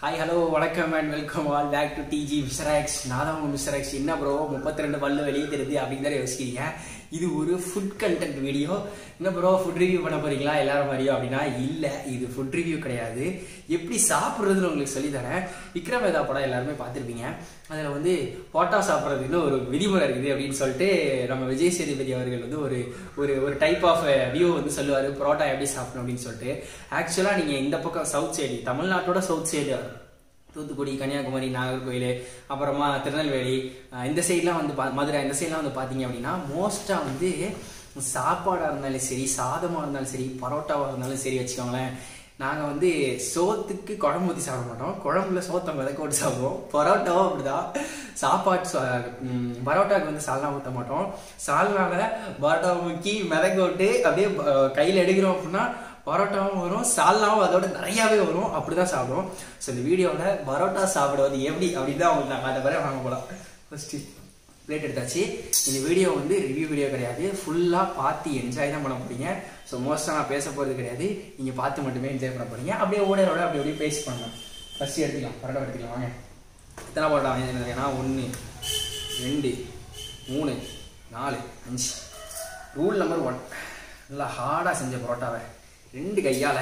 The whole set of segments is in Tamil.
ஹாய் ஹலோ வணக்கம் and welcome all back to DG Mister X நான் தான் உங்கள் மிஸ்டர் எக்ஸ் என்ன ப்ரோ முப்பத்தி ரெண்டு பல்லு வெளியே தெரியுது அப்படின்னு தான் யோசிக்கிறீங்க இது ஒரு ஃபுட் கண்டென்ட் வீடியோ என்ன ப்ரோ ஃபுட் ரிவ்யூ பண்ண போறீங்களா எல்லாரும் மாதிரியும் அப்படின்னா இல்லை இது ஃபுட் ரிவ்யூ கிடையாது எப்படி சாப்பிட்றதுன்னு உங்களுக்கு சொல்லித்தரேன் விக்ரம் வேதா படம் எல்லாருமே பார்த்துருப்பீங்க அதில் வந்து போட்டா சாப்பிட்றதுன்னு ஒரு விதிமுறை இருக்குது அப்படின்னு சொல்லிட்டு நம்ம விஜய் சேதுபதி அவர்கள் வந்து ஒரு ஒரு ஒரு டைப் ஆஃப் வியூ வந்து சொல்லுவார் பரோட்டா எப்படி சாப்பிடணும் அப்படின்னு சொல்லிட்டு ஆக்சுவலாக நீங்கள் இந்த பக்கம் சவுத் சைடு தமிழ்நாட்டோட சவுத் சைடு தூத்துக்குடி கன்னியாகுமரி நாகர்கோயில் அப்புறமா திருநெல்வேலி அஹ் இந்த சைட்லாம் வந்து பா மதுரை இந்த சைட்லாம் வந்து பார்த்தீங்க அப்படின்னா மோஸ்ட்டாக வந்து சாப்பாடாக இருந்தாலும் சரி சாதமாக இருந்தாலும் சரி பரோட்டாவாக இருந்தாலும் சரி வச்சுக்கோங்களேன் நாங்கள் வந்து சோத்துக்கு குழம்பு ஊற்றி சாப்பிட மாட்டோம் குழம்புல சோத்தை மிதக்க விட்டு சாப்பிடுவோம் பரோட்டாவும் அப்படிதான் சாப்பாடு சா- ம், பரோட்டாக்கு வந்து சால்னா ஊற்ற மாட்டோம் சால்னால பரோட்டா முக்கி மிதக்க விட்டு அப்படியே கையில் எடுக்கிறோம் அப்படின்னா பரோட்டாவும் வரும் சால்னாவும் அதோட நிறையாவே வரும் அப்படிதான் சாப்பிடுவோம் ஸோ இந்த வீடியோவில் பரோட்டா சாப்பிடுவது எப்படி அப்படின்னு தான் உங்களுக்கு நான் காட்ட போகிறேன் வாங்க போகலாம் ஃபர்ஸ்ட் பிளேட் எடுத்தாச்சு இந்த வீடியோ வந்து ரிவ்யூ வீடியோ கிடையாது ஃபுல்லாக பார்த்து என்ஜாய் தான் பண்ண போறீங்க ஸோ மோஸ்ட்டாக நான் பேச போகிறது கிடையாது நீங்கள் பார்த்து மட்டுமே என்ஜாய் பண்ண போறீங்க அப்படியே ஓடரோட அப்படி அப்படியே பேசி பண்ணலாம் ஃபர்ஸ்ட் எடுத்துக்கலாம் பரோட்டா எடுத்துக்கலாம் வாங்க எத்தனை பரோட்டா வாங்கியிருக்கேன்னா ஒன்று ரெண்டு மூணு நாலு அஞ்சு ரூல் நம்பர் ஒன் நல்லா ஹார்டாக செஞ்ச பரோட்டாவை ரெண்டு கையால்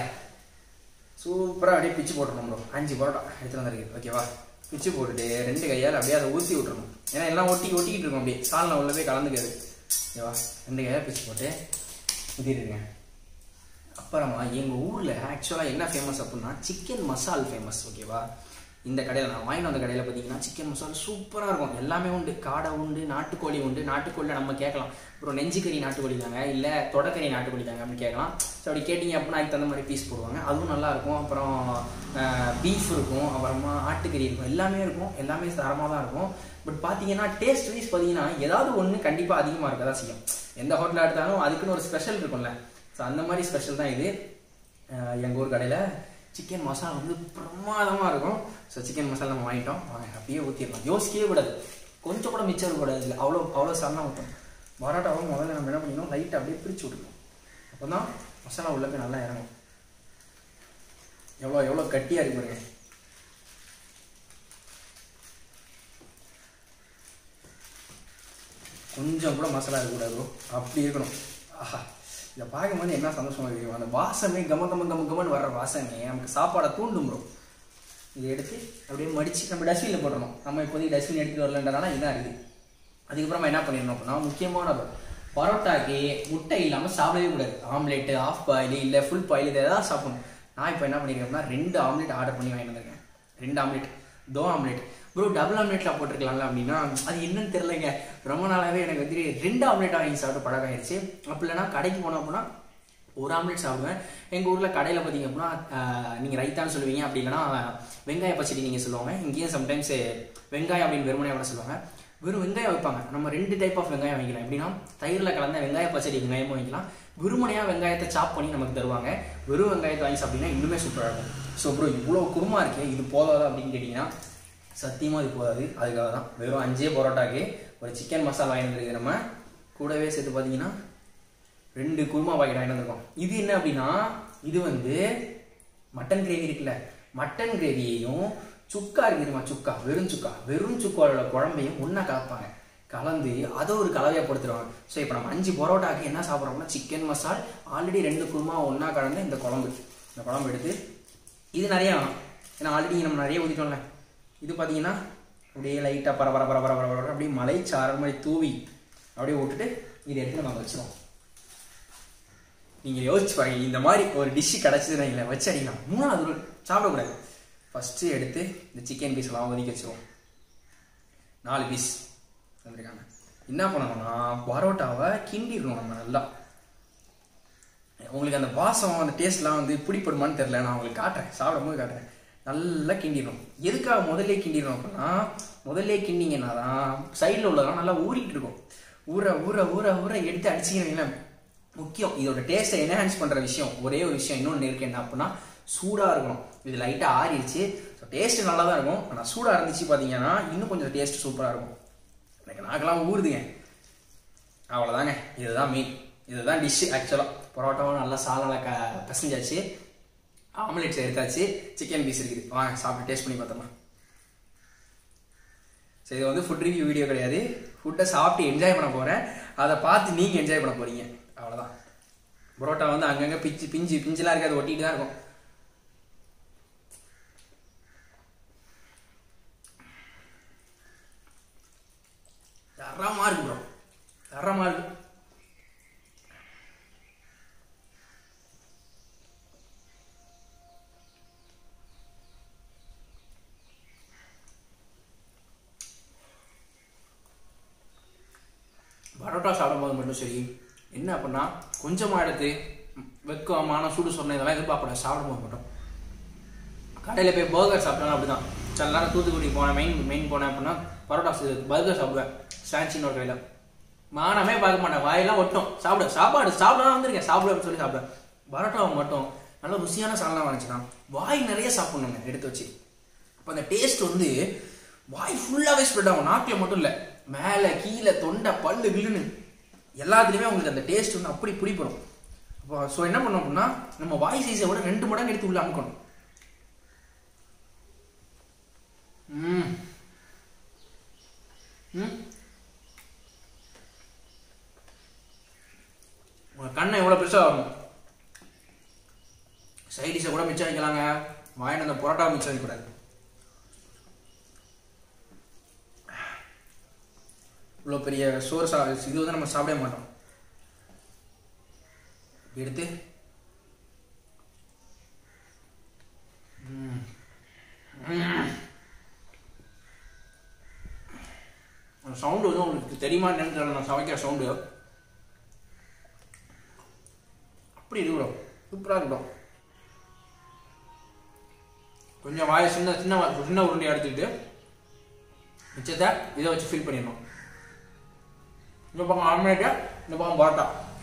சூப்பராக அப்படியே பிச்சு போட்டுருணும் ப்ரோ அஞ்சு பரோட்டா எடுத்துட்டு வந்திருக்கு ஓகேவா பிச்சு போட்டுட்டு ரெண்டு கையால் அப்படியே அதை ஊற்றி விட்டுறணும் ஏன்னா எல்லாம் ஒட்டி ஒட்டிக்கிட்டு இருக்கும் அப்படியே சால்னா உள்ள போய் கலந்துக்காது ஓகேவா ரெண்டு கையால் பிச்சு போட்டு ஊற்றிட்டுருங்க அப்புறமா எங்கள் ஊரில் ஆக்சுவலாக என்ன ஃபேமஸ் அப்படின்னா சிக்கன் மசால் ஃபேமஸ் ஓகேவா இந்த கடையில் நான் வாங்கிட்டு வந்த கடையில் பார்த்தீங்கன்னா சிக்கன் மசால் சூப்பராக இருக்கும் எல்லாமே உண்டு காடை உண்டு நாட்டுக்கோழி உண்டு நாட்டுக்கோழியில் நம்ம கேட்கலாம் அப்புறம் நெஞ்சுக்கறி நாட்டுக்கோழி தாங்க இல்லை தொடக்கறி நாட்டுக்கோழி தாங்க அப்படின்னு கேட்கலாம் ஸோ அப்படி கேட்டிங்க அப்படின்னா அதுக்கு தகுந்த மாதிரி பீஸ் போடுவாங்க அதுவும் நல்லா இருக்கும் அப்புறம் பீஃப் இருக்கும் அப்புறமா ஆட்டுக்கறி இருக்கும் எல்லாமே இருக்கும் எல்லாமே தரமாக தான் இருக்கும் பட் பார்த்தீங்கன்னா டேஸ்ட் வைஸ் பார்த்தீங்கன்னா ஏதாவது ஒன்று கண்டிப்பாக அதிகமாக இருக்க தான் செய்யும் எந்த ஹோட்டலில் எடுத்தாலும் அதுக்குன்னு ஒரு ஸ்பெஷல் இருக்கும்ல ஸோ அந்த மாதிரி ஸ்பெஷல் தான் இது எங்கள் ஊர் கடையில் சிக்கன் மசாலா வந்து பிரமாதமாக இருக்கும் ஸோ சிக்கன் மசாலா நம்ம வாங்கிட்டோம் வாங்க அப்படியே ஊற்றிடலாம் யோசிக்கவே கூடாது கொஞ்சம் கூட மிச்சம் இருக்கக்கூடாது இல்லை அவ்வளோ அவ்வளோ சாரணம் ஊற்றணும் பரோட்டாவை முதல்ல நம்ம என்ன பண்ணிக்கணும் லைட்டாக அப்படியே பிரித்து விட்டுக்கணும் அப்போ தான் மசாலா உள்ள போய் நல்லா இறங்கும் எவ்வளோ எவ்வளோ கட்டியாக இருக்கு பாருங்க கொஞ்சம் கூட மசாலா இருக்கக்கூடாது bro. அப்படி இருக்கணும் ஆஹா இதை பார்க்கும்போது என்ன சந்தோஷமா இருக்கும் அந்த வாசமே கம கம கம கமன்னு வர்ற வாசமே நமக்கு சாப்பாடை தூண்டும் ப்ரோ இதை எடுத்து அப்படியே மடிச்சு நம்ம டஸ்ட்பினில் போடணும் நம்ம இப்போதைக்கு டஸ்ட்பின் எடுத்துட்டு வரலன்றனால இதான் இருக்குது அதுக்கப்புறமா என்ன பண்ணிடணும் அப்படின்னா முக்கியமான ஒரு பரோட்டாக்கு முட்டை இல்லாமல் சாப்பிடவே கூடாது ஆம்லெட்டு ஆஃப் பாயில் இல்லை ஃபுல் பாயில் இது எதாவது சாப்பிடணும் நான் இப்போ என்ன பண்ணியிருக்கேன்னா ரெண்டு ஆம்லெட் ஆர்டர் பண்ணி வாங்கிட்டு வந்திருக்கேன் ரெண்டு ஆம்லெட் தோ ஆம்லெட் ப்ரோ டபுள் ஆம்லெட்ல போட்டிருக்கலாம்ல அப்படின்னா அது என்னன்னு தெரியலங்க ரொம்ப நாளாவே எனக்கு வந்து ரெண்டு ஆம்லெட் வாங்கி சாப்பிட்டு பழக்கம் ஆயிடுச்சு அப்படி இல்லைன்னா கடைக்கு போனோம் அப்படின்னா ஒரு ஆம்லெட் சாப்பிடுவேன் எங்கள் ஊரில் கடையில் பார்த்தீங்க அப்படின்னா நீங்கள் ரைத்தான்னு சொல்லுவீங்க அப்படி இல்லைன்னா வெங்காய பச்சடி நீங்கள் சொல்லுவாங்க இங்கேயும் சம்டைம்ஸ் வெங்காயம் அப்படின்னு வெறுமனையாக கூட சொல்லுவாங்க வெறும் வெங்காயம் வைப்பாங்க நம்ம ரெண்டு டைப் ஆஃப் வெங்காயம் வாங்கிக்கலாம் எப்படின்னா தயிரில் கலந்த வெங்காய பச்சடி வெங்காயமும் வாங்கிக்கலாம் வெறுமனையாக வெங்காயத்தை சாப் பண்ணி நமக்கு தருவாங்க வெறும் வெங்காயத்தை வாங்கி சாப்பிட்டீங்கன்னா இன்னுமே சூப்பராக இருக்கும் ஸோ ப்ரோ இவ்வளோ குருமா இருக்கே இது போதாதா அப்படின்னு கேட்டிங்கன்னா சத்தியமாக இது போதாது அதுக்காக தான் வெறும் அஞ்சே பரோட்டாக்கு ஒரு சிக்கன் மசாலா வாங்கி வந்துருக்கு நம்ம கூடவே சேர்த்து பார்த்தீங்கன்னா ரெண்டு குருமா பாக்கெட் வாங்கிட்டு வந்திருக்கோம் இது என்ன அப்படின்னா இது வந்து மட்டன் கிரேவி இருக்குல்ல மட்டன் கிரேவியையும் சுக்கா இருக்கு தெரியுமா சுக்கா வெறும் சுக்கா வெறும் சுக்காவோட குழம்பையும் ஒன்றா கலப்பாங்க கலந்து அதை ஒரு கலவையாக கொடுத்துருவாங்க ஸோ இப்போ நம்ம அஞ்சு பரோட்டாக்கு என்ன சாப்பிட்றோம்னா சிக்கன் மசால் ஆல்ரெடி ரெண்டு குருமா ஒன்றா கலந்து இந்த குழம்பு இந்த குழம்பு எடுத்து இது நிறைய வேணும் ஏன்னா ஆல்ரெடி நம்ம நிறைய ஊற்றிட்டோம்ல இது பார்த்தீங்கன்னா அப்படியே லைட்டாக பர பர பர பர பர பர அப்படியே மலை சாரல் மாதிரி தூவி அப்படியே விட்டுட்டு இதை எடுத்து நம்ம வச்சிருவோம் நீங்கள் யோசிச்சு பாருங்க இந்த மாதிரி ஒரு டிஷ்ஷு கிடச்சதுன்னு இல்லை வச்சு அடிக்கலாம் மூணாவது ரூல் சாப்பிடக்கூடாது ஃபஸ்ட்டு எடுத்து இந்த சிக்கன் பீஸ் எல்லாம் ஒதுக்கி வச்சிருவோம் நாலு பீஸ் வந்திருக்காங்க என்ன பண்ணணும்னா பரோட்டாவை கிண்டிடணும் நம்ம நல்லா உங்களுக்கு அந்த வாசம் அந்த டேஸ்ட்லாம் வந்து பிடிப்படுமான்னு தெரியல நான் உங்களுக்கு காட்டுறேன் சாப்பிடும்போது காட்டுறேன் நல்லா கிண்டிடணும் எதுக்காக முதல்ல கிண்டிடணும் அப்படின்னா முதல்ல கிண்டிங்கன்னா தான் சைடில் உள்ளதெல்லாம் நல்லா ஊறிட்டு இருக்கும் ஊற ஊற ஊற ஊற எடுத்து அடிச்சிக்கிறீங்களா முக்கியம் இதோட டேஸ்ட்டை என்ஹான்ஸ் பண்ணுற விஷயம் ஒரே ஒரு விஷயம் இன்னொன்று இருக்கு என்ன அப்படின்னா சூடாக இருக்கணும் இது லைட்டாக ஆறிடுச்சு ஸோ டேஸ்ட் நல்லா தான் இருக்கும் ஆனால் சூடாக இருந்துச்சு பார்த்தீங்கன்னா இன்னும் கொஞ்சம் டேஸ்ட் சூப்பராக இருக்கும் எனக்கு நாக்கெல்லாம் ஊறுதுங்க அவ்வளோதாங்க இதுதான் மீன் இதுதான் டிஷ்ஷு ஆக்சுவலாக பரோட்டாவும் நல்லா சாலால க பிசைஞ்சாச்சு ஆம்லெட்ஸ் எடுத்தாச்சு சிக்கன் பீஸ் இருக்குது வாங்க சாப்பிட்டு டேஸ்ட் பண்ணி பார்த்தோமா சரி இது வந்து ஃபுட் ரிவ்யூ வீடியோ கிடையாது ஃபுட்டை சாப்பிட்டு என்ஜாய் பண்ண போகிறேன் அதை பார்த்து நீங்கள் என்ஜாய் பண்ண போகிறீங்க அவ்வளோதான் புரோட்டா வந்து அங்கங்கே பிஞ்சு பிஞ்சு பிஞ்சுலாம் இருக்காது ஒட்டிட்டு தான் இருக்கும் தரமா இருக்கு ப்ரோ தரமா இருக்கு பரோட்டா சாப்பிடும்போது மட்டும் சரி என்ன அப்படின்னா கொஞ்சமாக எடுத்து வெக்கமான சூடு சொன்ன இதெல்லாம் எதிர்பார்ப்பேன் சாப்பிடும்போது மட்டும் கடையில் போய் பர்கர் சாப்பிட்டாலும் அப்படிதான் சில நேரம் தூத்துக்குடி போனேன் மெயின் மெயின் போனேன் அப்படின்னா பரோட்டா பர்கர் சாப்பிடுவேன் சான்சின்னு ஒரு கடையில் மானமே பார்க்க மாட்டேன் வாயெல்லாம் ஒட்டும் சாப்பிடு சாப்பாடு சாப்பிடலாம் வந்திருக்கேன் சாப்பிடு அப்படின்னு சொல்லி சாப்பிடுவேன் பரோட்டாவை மட்டும் நல்ல ருசியான சாதனம் வந்துச்சுன்னா வாய் நிறைய சாப்பிடணுங்க எடுத்து வச்சு அப்போ அந்த டேஸ்ட் வந்து வாய் ஃபுல்லாகவே ஸ்ப்ரெட் ஆகும் நாக்கில் மட்டும் இல்லை மேலே கீழே தொண்டை பல்லு வில்லுன்னு எல்லாத்துலேயுமே உங்களுக்கு அந்த டேஸ்ட் வந்து அப்படி பிடிப்படும் அப்போ ஸோ என்ன பண்ணோம் அப்படின்னா நம்ம வாய் சைஸை விட ரெண்டு மடங்கு எடுத்து உள்ள அமுக்கணும் ம் ம் உங்க கண்ணை எவ்வளோ பெருசாக ஆகும் சைடிஷை கூட மிச்சம் வைக்கலாங்க வாங்கிட்டு அந்த புரோட்டா மிச்சம் வைக்கக்கூடாது இவ்வளோ பெரிய சோறு சா இது வந்து நம்ம சாப்பிடவே மாட்டோம் இப்படி எடுத்து ம். ம். அந்த சவுண்டு வந்து உங்களுக்கு தெரியுமா என்னன்னு தெரியல நான் சமைக்கிற சவுண்டு அப்படி இருக்கணும் சூப்பராக இருக்கட்டும் கொஞ்சம் வாயை சின்ன சின்ன வா- சின்ன உருண்டையை எடுத்துக்கிட்டு மிச்சத்தை இதை வச்சு ஃபில் பண்ணிடணும் இந்த பக்கம் ஆம்லேட்டு இந்த பக்கம் பரோட்டா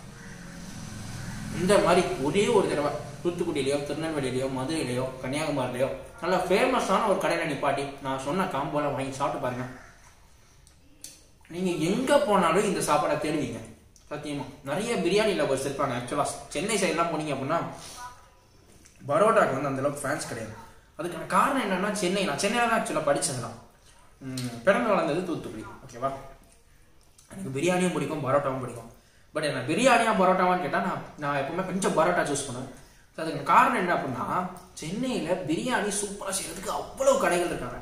இந்த மாதிரி ஒரே ஒரு தடவை தூத்துக்குடியிலையோ திருநெல்வேலியிலையோ மதுரையிலையோ கன்னியாகுமரியிலையோ நல்ல ஃபேமஸான ஒரு கடையில் நிப்பாட்டி நான் சொன்ன காம்போல வாங்கி சாப்பிட்டு பாருங்க நீங்க எங்க போனாலும் இந்த சாப்பாடை தேடுவீங்க சத்தியமா நிறைய பிரியாணி லவர்ஸ் இருப்பாங்க ஆக்சுவலா சென்னை சைட்லாம் போனீங்க அப்படின்னா பரோட்டாக்கு வந்து அந்த அளவுக்கு ஃபேன்ஸ் கிடையாது அதுக்கான காரணம் என்னன்னா சென்னை நான் சென்னையில தான் ஆக்சுவலாக படிச்சதுதான் உம், பிறந்து வளர்ந்தது தூத்துக்குடி ஓகேவா எனக்கு பிரியாணியும் பிடிக்கும் பரோட்டாவும் பிடிக்கும் பட் என்ன பிரியாணியா பரோட்டாவான்னு கேட்டால் நான் நான் எப்பவுமே கொஞ்சம் பரோட்டா சூஸ் பண்ணுவேன் So, அதுக்கு காரணம் என்ன அப்படின்னா சென்னையில் பிரியாணி சூப்பராக செய்யறதுக்கு அவ்வளவு கடைகள் இருக்காங்க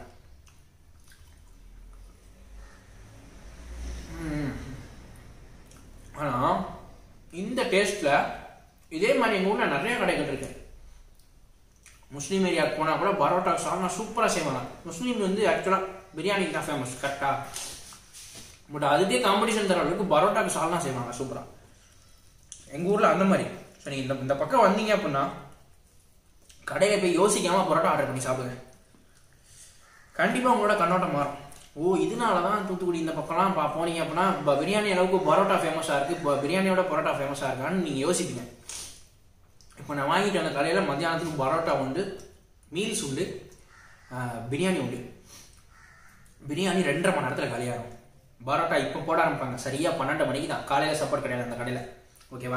ம். ஆனா இந்த டேஸ்ட்ல இதே மாதிரி எங்க ஊர்ல நிறைய கடைகள் இருக்கு முஸ்லீம் ஏரியாவுக்கு போனா கூட பரோட்டா சால்னா சூப்பரா செய்வாங்க முஸ்லீம் வந்து ஆக்சுவலா பிரியாணிக்கு தான் ஃபேமஸ் கரெக்டா பட் அதுக்கே காம்படிஷன் தர அளவுக்கு பரோட்டாக்கு சால்னா செய்வாங்க சூப்பரா எங்க ஊர்ல அந்த மாதிரி ஸோ நீங்க இந்த இந்த பக்கம் வந்தீங்க அப்படின்னா கடையில போய் யோசிக்காம பரோட்டா ஆர்டர் பண்ணி சாப்பிடுங்க கண்டிப்பா உங்களோட கண்ணோட்டம் மாறும் ஓ இதனால தான் தூத்துக்குடி இந்த பக்கம்லாம் பா போனீங்க அப்படின்னா ப- பிரியாணி அளவுக்கு பரோட்டா ஃபேமஸாக இருக்குது இப்போ பிரியாணியோட பரோட்டா ஃபேமஸாக இருக்கான்னு நீங்கள் யோசிப்பீங்க இப்போ நான் வாங்கிட்டு வந்த கடையில் மத்தியானத்துக்கு பரோட்டா உண்டு மீல்ஸ் உண்டு ஆஹ், பிரியாணி உண்டு பிரியாணி ரெண்டரை மணி நேரத்தில் காலியாகும் பரோட்டா இப்போ போட ஆரம்பிப்பாங்க சரியாக பன்னெண்டு மணிக்கு தான் காலையில் சாப்பாடு கிடையாது அந்த கடையில் ஓகேவா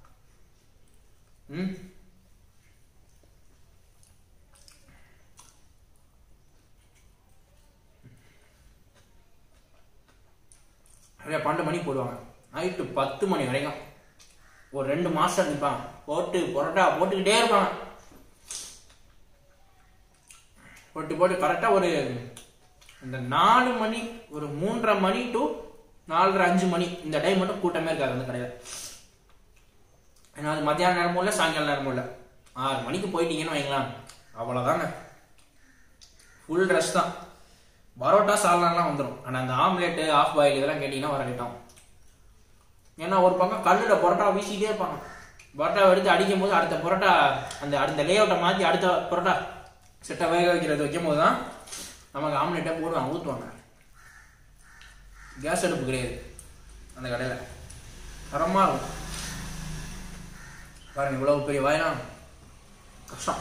ம் நிறைய பன்னெண்டு மணிக்கு போடுவாங்க நைட்டு பத்து மணி வரைக்கும் ஒரு ரெண்டு மாசம் நிற்பாங்க போட்டு பரோட்டா போட்டுக்கிட்டே இருப்பாங்க போட்டு போட்டு கரெக்டாக ஒரு இந்த நாலு மணி ஒரு மூன்றரை மணி டு நாலரை அஞ்சு மணி இந்த டைம் மட்டும் கூட்டமே இருக்காது அந்த கடையில் ஏன்னா அது மத்தியான நேரமும் இல்லை சாயங்கால நேரமும் இல்லை ஆறு மணிக்கு போயிட்டீங்கன்னு வைங்களேன் அவ்வளோதாங்க ஃபுல் ட்ரெஸ் தான் பரோட்டா சால்னாலாம் வந்துடும் ஆனால் அந்த ஆம்லேட்டு ஆஃப் பாயில் இதெல்லாம் கேட்டிங்கன்னா வர கேட்டோம் ஏன்னா ஒரு பக்கம் கல்லில் பரோட்டா வீசிக்கிட்டே இருப்பாங்க பரோட்டா எடுத்து அடிக்கும் போது அடுத்த பரோட்டா அந்த அந்த லேஅவுட்டை மாற்றி அடுத்த பரோட்டா செட்டை வேக வைக்கிறது வைக்கும் போது தான் நமக்கு ஆம்லேட்டை போடுவாங்க ஊற்றுவாங்க கேஸ் அடுப்பு கிடையாது அந்த கடையில் தரமாக இருக்கும் பாருங்க இவ்வளவு பெரிய வாயினா கஷ்டம்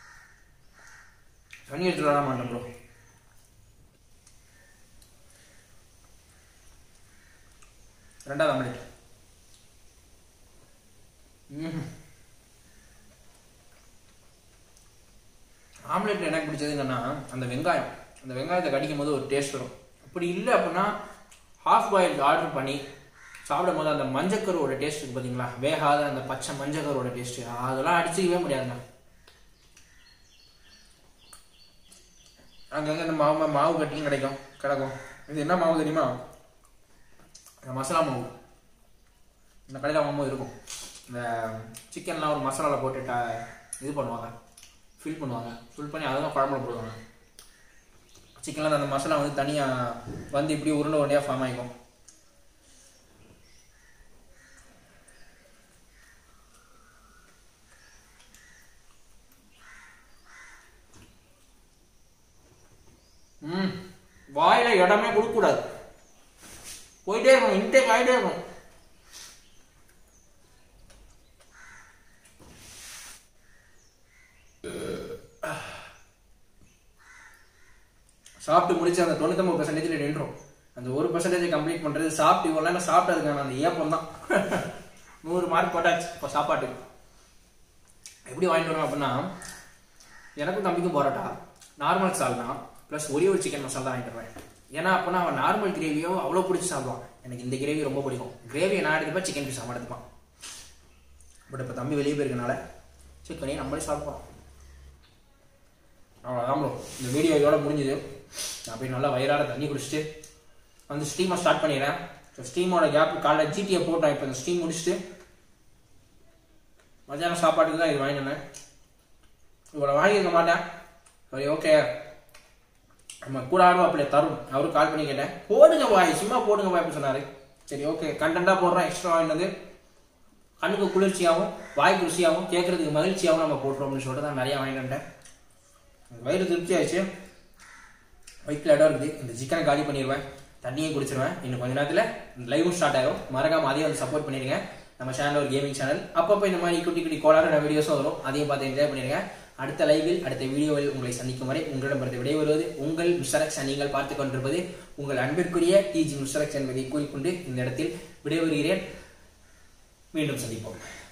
தண்ணி எடுத்துட்டு வர மாட்டேன் ப்ரோ ரெண்டாவது ஆம்லெட் ம் ஆம்லெட்ல எனக்கு பிடிச்சது என்னன்னா அந்த வெங்காயம் அந்த வெங்காயத்தை கடிக்கும் போது ஒரு டேஸ்ட் வரும் அப்படி இல்லை அப்படின்னா ஹாஃப் பாயில் ஆர்டர் பண்ணி சாப்பிடும் போது அந்த மஞ்சக்கருவோட டேஸ்ட் இருக்கு பார்த்தீங்களா வேகாத அந்த பச்சை மஞ்சக்கருவோட டேஸ்ட் அதெல்லாம் அடிச்சுக்கவே முடியாதுங்க அங்கங்கே இந்த மாவு மாவு கட்டியும் கிடைக்கும் கிடக்கும் இது என்ன மாவு தெரியுமா இந்த மசாலா மாவு இந்த கடையில் வாங்கும்போது இருக்கும் இந்த சிக்கன்லாம் ஒரு மசாலாவில் போட்டு ட- இது பண்ணுவாங்க ஃபில் பண்ணுவாங்க ஃபில் பண்ணி அதை தான் குழம்புல போடுவாங்க சிக்கனில் அந்த மசாலா வந்து தனியாக வந்து இப்படி உருண்டை உருண்டையாக ஃபார்ம் ஆகிக்கும் ம் வாயில இடமே கொடுக்கக்கூடாது போயிட்டே இருக்கணும் இன்டேக் ஆகிட்டே இருக்கணும் சாப்பிட்டு முடிச்சு அந்த தொண்ணூத்தொம்பது பர்சன்டேஜில் நின்றோம் அந்த ஒரு பர்சன்டேஜ் கம்ப்ளீட் பண்ணுறது சாப்பிட்டு இவ்வளோ நேரம் சாப்பிட்டதுக்கான அந்த ஏப்பம் தான் நூறு மார்க் போட்டாச்சு இப்போ சாப்பாட்டுக்கு எப்படி வாங்கிட்டு வரோம் அப்படின்னா எனக்கும் தம்பிக்கும் பரோட்டா நார்மல் சால்னா ப்ளஸ் ஒரே ஒரு சிக்கன் மசாலா வாங்கிட்டு வருவேன் ஏன்னா அப்போனா அவன் நார்மல் கிரேவியோ அவ்வளோ பிடிச்சி சாப்பிடுவான் எனக்கு இந்த கிரேவி ரொம்ப பிடிக்கும் கிரேவியை நான் எடுத்துப்பேன் சிக்கன் பீஸ் அவன் எடுத்துப்பான் பட் இப்போ தம்பி வெளியே போயிருக்கனால சிக்கனையும் நம்மளே சாப்பிடுவோம் அவ்வளோதான் ப்ரோ இந்த வீடியோ இதோட முடிஞ்சுது நான் போய் நல்லா வயிறார தண்ணி குடிச்சிட்டு வந்து ஸ்டீமை ஸ்டார்ட் பண்ணிடுறேன் ஸோ ஸ்டீமோட கேப் காலைல ஜிடியை போட்டேன் இப்போ இந்த ஸ்டீம் முடிச்சுட்டு மத்தியானம் சாப்பாட்டுக்கு தான் இது வாங்கினேன் இவ்வளோ வாங்கியிருக்க மாட்டேன் சரி ஓகே நம்ம கூட ஆடுவோம் அப்படியே தரும் அவரும் கால் பண்ணி கேட்டேன் போடுங்க பாய் சும்மா போடுங்க பாய் அப்படின்னு சொன்னாரு சரி ஓகே கண்டென்ட்டாக போடுறோம் எக்ஸ்ட்ரா வாங்கினது கண்ணுக்கு குளிர்ச்சியாகவும் வாய்க்கு ருசியாகவும் கேட்கறதுக்கு மகிழ்ச்சியாகவும் நம்ம போட்டுறோம் அப்படின்னு சொல்லிட்டு தான் நிறையா வாங்கிட்டு வந்துட்டேன் வயிறு திருப்தி ஆயிடுச்சு வயிற்றுல இடம் இருக்குது இந்த சிக்கனை காலி பண்ணிடுவேன் தண்ணியும் குடிச்சிருவேன் இன்னும் கொஞ்ச நேரத்தில் லைவும் ஸ்டார்ட் ஆகும் மறக்காம அதையும் வந்து சப்போர்ட் பண்ணிடுங்க நம்ம சேனல் ஒரு கேமிங் சேனல் அப்பப்போ இந்த மாதிரி குட்டி குட்டி கோளாறு வீடியோஸும் வரும் அதையும் பார்த்து என்ஜாய் பண்ணிடுங்க அடுத்த லைவில் அடுத்த வீடியோவில் உங்களை சந்திக்கும் வரை உங்களிடமிருந்து விடைபெறுவது உங்கள் மிஸ்டரக்ஸ் நீங்கள் பார்த்து கொண்டிருப்பது உங்கள் அன்பிற்குரிய டிஜி மிஸ்டரக்ஸ் என்பதை கூறிக்கொண்டு இந்த இடத்தில் விடைபெறுகிறேன் மீண்டும் சந்திப்போம்